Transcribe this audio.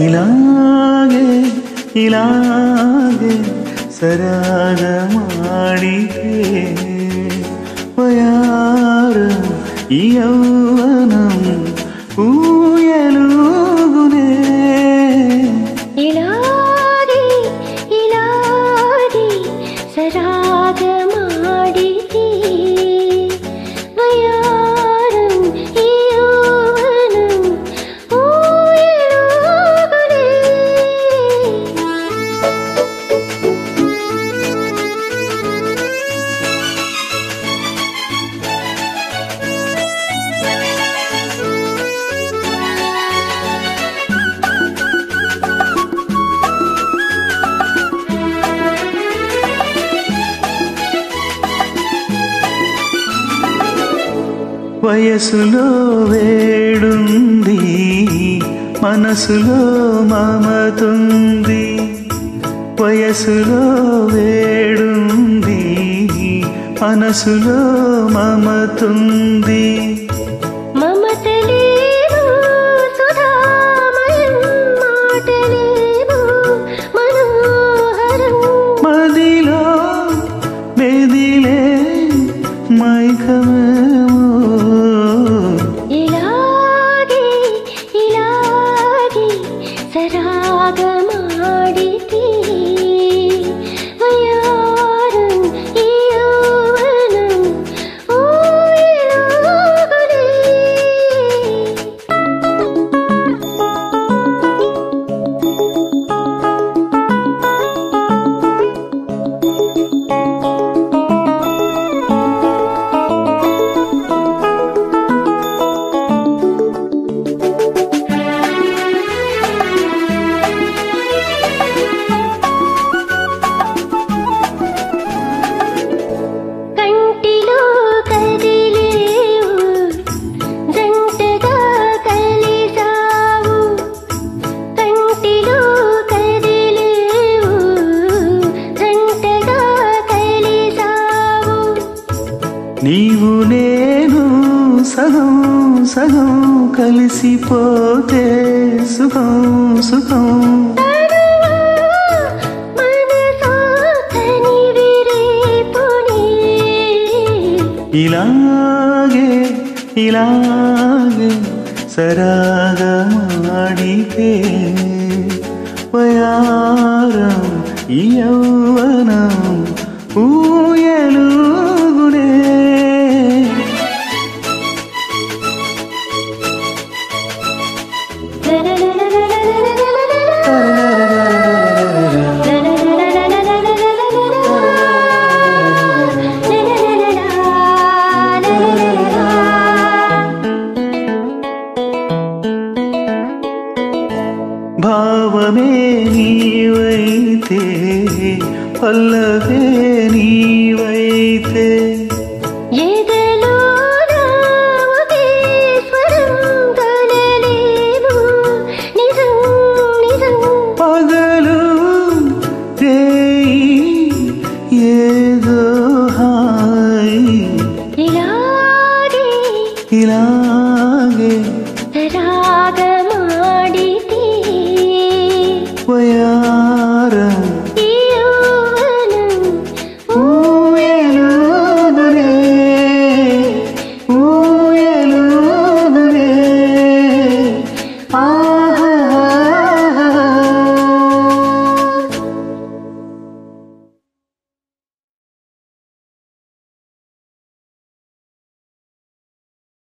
ಇಲಾಗೆ ಇಲಾಗೆ ಸರಾಗ ಮಾಡಿದೆ ವಯಾರ ಈ ಯೌವನಂ ఊయలుగునే ಇಲಾಗಿ ಇಲಾಗಿ ಸರಾಗ ಮಾಡಿದಿ ವಯಾರಂ ಈ ಯೌವನಂ ಊಯಲುಗುನೇ. వయసులో వేడుంది మనసులో మమతుంది వయసులో వేడుంది మనసులో మమతుంది మమతలేవు సుధామయం మాటలేవు మనోహరం మదిలో మెదిలే మైకమేమో ಇಲಾಗಿ ಇಲಾಗಿ ಸರಾಗ ಮಾಡಿದಿ ವಯಾರಂ ಈ ಯೌವನಂ ಊಯಲುಗುನೇ. కంటిలో కదిలేవు జంటగా కలిసావు కంటిలో కదిలేవు జంటగా కలిసావు నీవు నేను సగం సగం కలిసిపోతే సుఖం సుఖం తనువా మనసా కనివిరేపునే. ఇలాగే ఇలాగే సరాగ ಮಾಡಿಕೆ వయారం ఈ యౌవనం ఊయలుగునే భావమే నీవైతే పల్లవే నీవైతే ఎదలోన ఒకే స్వరం కలలేవు. నిజం నిజం పగలు రేయి ఏదో హాయి ఇలాగే ఇలాగే రాగ